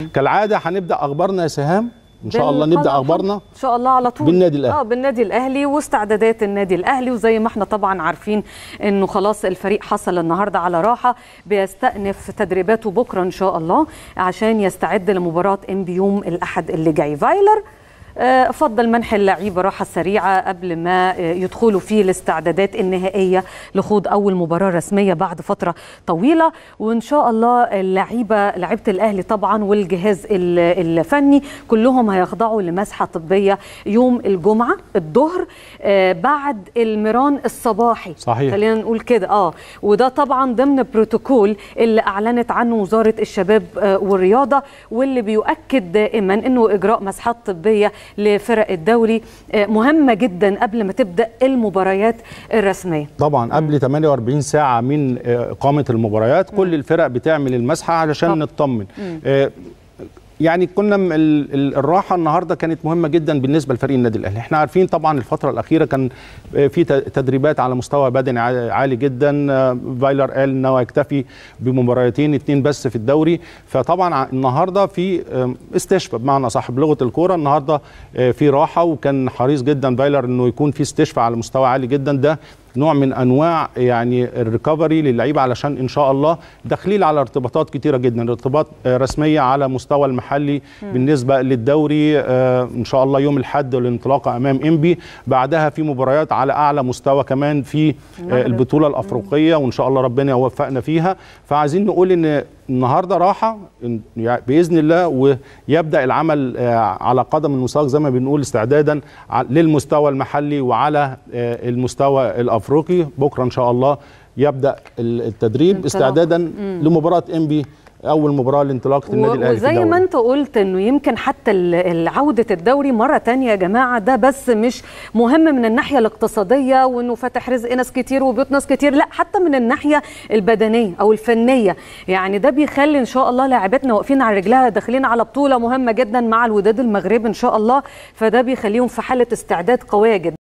كالعاده هنبدا اخبارنا يا سهام ان شاء الله نبدا طبعاً اخبارنا ان شاء الله على طول بالنادي الأهلي. اه بالنادي الاهلي واستعدادات النادي الاهلي وزي ما احنا طبعا عارفين انه خلاص الفريق حصل النهارده على راحه بيستأنف تدريباته بكره ان شاء الله عشان يستعد لمباراه ام بي يوم الاحد اللي جاي فايلر آه، فضل منح اللعيبه راحه سريعه قبل ما آه، يدخلوا في الاستعدادات النهائيه لخوض اول مباراه رسميه بعد فتره طويله وان شاء الله اللعيبه لعيبه الاهلي طبعا والجهاز ال- الفني كلهم هيخضعوا لمسحه طبيه يوم الجمعه الظهر آه، بعد المران الصباحي صحيح. خلينا نقول كده اه وده طبعا ضمن بروتوكول اللي اعلنت عنه وزاره الشباب آه، والرياضه واللي بيؤكد دائما انه اجراء مسحات طبيه لفرق الدوري آه، مهمه جدا قبل ما تبدا المباريات الرسميه طبعا قبل 48 ساعه من آه، اقامه المباريات كل الفرق بتعمل المسحه علشان طب. نطمن آه، يعني كنا م- ال- ال- الراحه النهارده كانت مهمه جدا بالنسبه لفريق النادي الاهلي احنا عارفين طبعا الفتره الاخيره كان آه، في ت- تدريبات على مستوى بدني ع- عالي جدا آه، فايلر قال انه يكتفي بمباراتين اتنين بس في الدوري فطبعا ع- النهارده في آه، استشفاء بمعنى صح بلغه الكوره النهارده آه، في راحه وكان حريص جدا فايلر انه يكون في استشفاء على مستوى عالي جدا ده نوع من انواع يعني الريكفري للعيبه علشان ان شاء الله داخلين على ارتباطات كتيره جدا ارتباط آه، رسميه على مستوى المحلي بالنسبه للدوري آه، ان شاء الله يوم الاحد الانطلاقه امام انبي بعدها في مباريات على اعلى مستوى كمان في آه، المغرب. البطوله الافريقيه وان شاء الله ربنا يوفقنا فيها فعايزين نقول ان النهارده راحه إن- يعني باذن الله ويبدا العمل آه، على قدم وساق زي ما بنقول استعدادا ع- للمستوى المحلي وعلى آه، المستوى الافريقي بكره ان شاء الله يبدا ال- التدريب انطلاق. استعدادا لمباراه انبي اول مباراه لانطلاقه النادي الاهلي في وزي الدوري ما انت قلت انه يمكن حتى ال- ال- عودة الدوري مرة تانية يا جماعة ده بس مش مهم من الناحية الاقتصادية وانه فاتح رزق ناس كتير وبيوت ناس كتير لا حتى من الناحية البدنية او الفنية يعني ده بيخلي ان شاء الله لاعبتنا واقفين على رجلها داخلين على بطولة مهمة جدا مع الوداد المغربي ان شاء الله فده بيخليهم في حالة استعداد قوية جدا